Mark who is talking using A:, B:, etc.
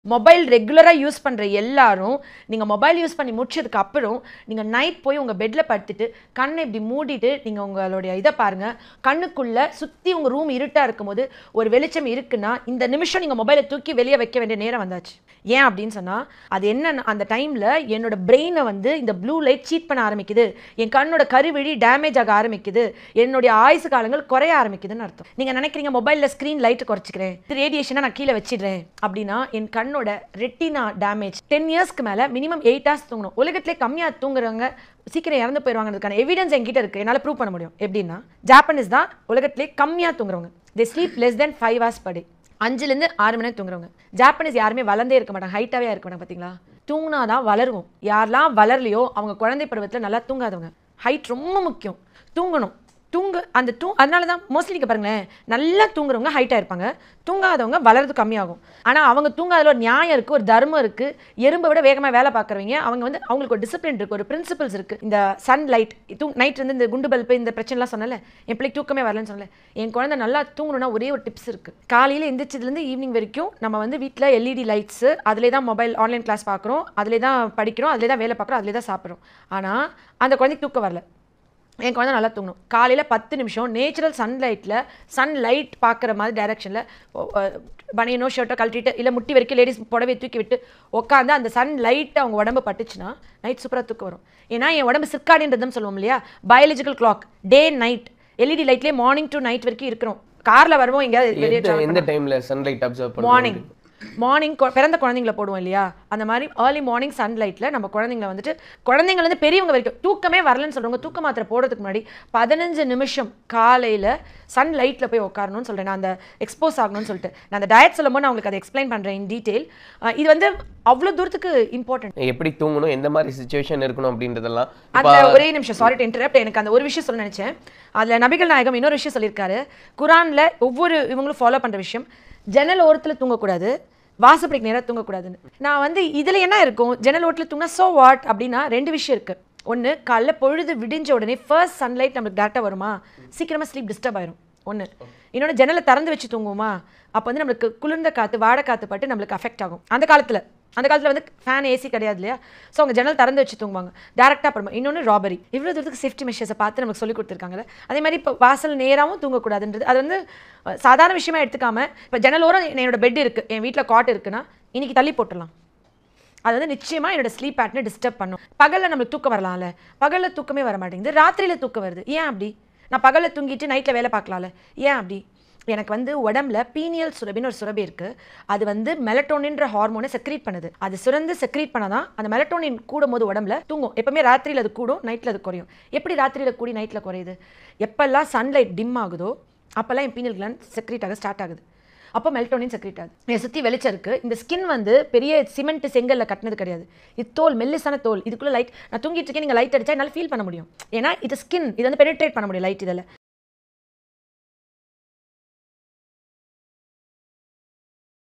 A: mobile ரெகுலராக use பண்ணுற எல்லாரும் நீங்கள் மொபைல் யூஸ் பண்ணி முடிச்சதுக்கு அப்புறம் நீங்கள் நைட் போய் உங்கள் பெட்டில் படுத்துட்டு கண்ணை இப்படி மூடிட்டு நீங்கள் உங்களுடைய இதை பாருங்கள் கண்ணுக்குள்ளே சுற்றி உங்கள் ரூம் இருட்டாக இருக்கும்போது ஒரு வெளிச்சம் இருக்குன்னா இந்த நிமிஷம் நீங்கள் மொபைலை தூக்கி வெளியே வைக்க வேண்டிய நேரம் வந்தாச்சு ஏன் அப்படின்னு சொன்னால் அது என்ன அந்த டைமில் என்னோட பிரெயினை வந்து இந்த ப்ளூ லைட் சீட் பண்ண ஆரம்பிக்குது என் கண்ணோட கருவிழி டேமேஜ் ஆக ஆரம்பிக்குது என்னுடைய ஆயுசு காலங்கள் குறைய ஆரம்பிக்குதுன்னு அர்த்தம் நீங்கள் நினைக்கிறீங்க மொபைலில் ஸ்க்ரீன் லைட் குறைச்சிக்கிறேன் ரேடியேஷனை நான் கீழே வச்சிடுறேன் அப்படின்னா என் கண்ணோட ரெட்டினா டேமேஜ் டென் இயர்ஸ்க்கு மேலே மினிமம் எயிட் ஹவர்ஸ் தூங்கணும் உலகத்திலே கம்மியாக தூங்குறவங்க சீக்கிரம் இறந்து போயிடுவாங்கிறதுக்கான எவிடன்ஸ் என்கிட்ட இருக்குது என்னால் ப்ரூவ் பண்ண முடியும் எப்படின்னா ஜாப்பனீஸ் தான் உலகத்திலே கம்மியாக தூங்குறவங்க they sleep less than five hours படி அஞ்சுலேருந்து ஆறு மணி நேரம் தூங்குறவங்க ஜாப்பனீஸ் யாருமே வளர்ந்தே இருக்க மாட்டாங்க ஹைட்டாகவே இருக்க மாட்டாங்க பார்த்தீங்களா தூங்கினா தான் வளருவோம் யாரெல்லாம் வளரலையோ அவங்க குழந்தை பருவத்தில் நல்லா தூங்காதவங்க ஹைட் ரொம்ப முக்கியம் தூங்கணும் தூங்க அந்த தூ அதனால தான் மோஸ்ட்லி நீங்கள் பாருங்களேன் நல்லா தூங்குறவங்க ஹைட்டாக இருப்பாங்க தூங்காதவங்க வளர்றது கம்மியாகும் ஆனால் அவங்க தூங்காதல ஒரு நியாயம் இருக்குது ஒரு தர்மம் இருக்குது எறும்பை விட வேகமாக வேலை பார்க்குறவங்க அவங்க வந்து அவங்களுக்கு ஒரு டிசிப்ளின் இருக்குது ஒரு பிரின்சிபல்ஸ் இருக்குது இந்த சன் லைட் தூ நைட் வந்து இந்த குண்டு பல்பு இந்த பிரச்சனைலாம் சொன்னல என் பிள்ளைக்கு தூக்கமே வரலன்னு சொன்னல என் குழந்தை நல்லா தூங்கணும்னா ஒரே ஒரு டிப்ஸ் இருக்குது காலையில் எந்திரிச்சதுலேருந்து ஈவினிங் வரைக்கும் நம்ம வந்து வீட்டில் எல்இடி லைட்ஸு அதிலே தான் மொபைல் ஆன்லைன் கிளாஸ் பார்க்குறோம் அதிலே தான் படிக்கிறோம் அதிலே தான் வேலை பார்க்குறோம் அதிலே தான் சாப்பிட்றோம் ஆனால் அந்த குழந்தைக்கு தூக்கம் வரல என் குழந்தை நல்லா தூங்கணும் காலையில் பத்து நிமிஷம் நேச்சுரல் சன்லைட்டில் சன்லைட் பார்க்குற மாதிரி டைரக்ஷனில் பனியனோ ஷர்ட்டோ கழட்டிட்டு இல்லை முட்டி வரைக்கும் லேடிஸ் புடவை தூக்கி விட்டு உட்காந்து அந்த சன் லைட் அவங்க உடம்பு பட்டுச்சுன்னா நைட் சூப்பராக தூக்கம் வரும் ஏன்னா என் உடம்பு சிற்காடின்றதும் சொல்லுவோம் இல்லையா biological clock day night LED லைட்லேயே மார்னிங் டு நைட் வரைக்கும் இருக்கிறோம் காரில் வருவோம் எங்கேயாவது வெளியே
B: எந்த எந்த டைம்ல சன்லைட் அப்சர்வ் பண்ணுவோம்
A: மார்னிங் மார்னிங் பிறந்த குழந்தைங்கள போடுவோம் இல்லையா அந்த மாதிரி ஏர்லி மார்னிங் சன்லைட்டில் நம்ம குழந்தைங்கள வந்துட்டு குழந்தைங்கள வந்து பெரியவங்க வரைக்கும் தூக்கமே வரலன்னு சொல்கிறவங்க தூக்க மாத்திரை போடுறதுக்கு முன்னாடி பதினஞ்சு நிமிஷம் காலையில் சன் லைட்டில் போய் உட்காரணும்னு சொல்கிறேன் நான் அந்த எக்ஸ்போஸ் ஆகணும்னு சொல்லிட்டு நான் அந்த டயட் சொல்லும்போது நான் உங்களுக்கு அதை எக்ஸ்பிளைன் பண்ணுறேன் இன் டீட்டெயில் இது வந்து அவ்வளோ தூரத்துக்கு இம்பார்ட்டன்ட்
B: எப்படி தூங்கணும் எந்த மாதிரி சுச்சுவேஷன் இருக்கணும் அப்படின்றதெல்லாம்
A: அந்த ஒரே நிமிஷம் சாரி டு இன்டரப்ட் எனக்கு அந்த ஒரு விஷயம் சொல்ல நினைச்சேன் அதுல நபிகள் நாயகம் இன்னொரு விஷயம் சொல்லியிருக்காரு குரான்ல ஒவ்வொரு இவங்களும் ஃபாலோ பண்ற விஷயம் ஜன்னல் ஓரத்துல தூங்கக்கூடாது வாசப்படிக்கு நேரா தூங்கக்கூடாதுன்னு நான் வந்து இதுல என்ன இருக்கும் ஜன்னல் ஓரத்துல தூங்கினா சோ வாட் அப்படின்னா ரெண்டு விஷயம் இருக்கு ஒன்று காலைல பொழுது விடிஞ்ச உடனே ஃபர்ஸ்ட் சன்லைட் நம்மளுக்கு டேரெக்டாக வருமா சீக்கிரமா ஸ்லீப் டிஸ்டர்ப் ஆயிரும் ஒன்று இன்னொன்று ஜன்னலை திறந்து வச்சு தூங்குவோமா அப்போ வந்து நம்மளுக்கு குளிர்ந்த காற்று வாடை காற்று பட்டு நம்மளுக்கு அஃபெக்ட் ஆகும் அந்த காலத்தில் அந்த காலத்தில் வந்து ஃபேன் ஏசி கிடையாது இல்லையா ஸோ அவங்க ஜன்னல் திறந்து வச்சு தூங்குவாங்க டேரெக்டாக பண்ணுவோம் இன்னொன்று ராபரி இவ்வளோ தூரத்துக்கு சேஃப்டி மெஷர்ஸை பார்த்து நமக்கு சொல்லி கொடுத்துருக்காங்கல்ல அதே மாதிரி இப்போ வாசல் நேராகவும் தூங்கக்கூடாதுன்றது அது வந்து அஹ், சாதாரண விஷயமா எடுத்துக்காம இப்போ ஜன்னலோரம் என்னோட பெட் இருக்குது என் வீட்டில் காட் இருக்குன்னா இன்னைக்கு தள்ளி போட்டுடலாம் அது வந்து நிச்சயமா என்னோட ஸ்லீப் பேட்டர்னை டிஸ்டர்ப் பண்ணும் பகல்ல நம்மளுக்கு தூக்கம் வரலாம்ல பகல்ல தூக்கமே வர மாட்டேங்குது ராத்திரியில தூக்கம் வருது ஏன் அப்படி நான் பகல்ல தூங்கிட்டு நைட்ல வேலை பார்க்கலாம்ல ஏன் அப்படி எனக்கு வந்து உடம்புல பீனியல் சுரபின்னு ஒரு சுரபி இருக்கு அது வந்து மெலட்டோனின்ற ஹார்மோனை செக்ரீட் பண்ணுது அது சுரந்து செக்ரீட் பண்ணாதான் அந்த மெலட்டோனின் கூடும் போது உடம்புல தூங்கும் எப்பவுமே ராத்திரியில் அது கூடும் நைட்டில் அது குறையும் எப்படி ராத்திரியில் கூடி நைட்டில் குறையுது எப்பெல்லாம் சன்லைட் டிம் ஆகுதோ அப்போல்லாம் என் பீனியல் கிளாண்ட் செக்ரீட் ஆக ஸ்டார்ட் ஆகுது அப்போ மெல்டோனின் செக்ரேட் ஆகுது என்னை சுற்றி வெளிச்சம் இருக்குது இந்த ஸ்கின் வந்து பெரிய சிமெண்ட் செங்கல்ல கட்டினது கிடையாது இது தோல் மெல்லிசான தோல் இதுக்குள்ளே லைட் நான் தூங்கிட்டு இருக்கேன் நீங்கள் லைட் அடிச்சா என்னால் ஃபீல் பண்ண முடியும் ஏன்னா இது ஸ்கின் இது வந்து பெனிட்ரேட் பண்ண முடியும் லைட் இதில்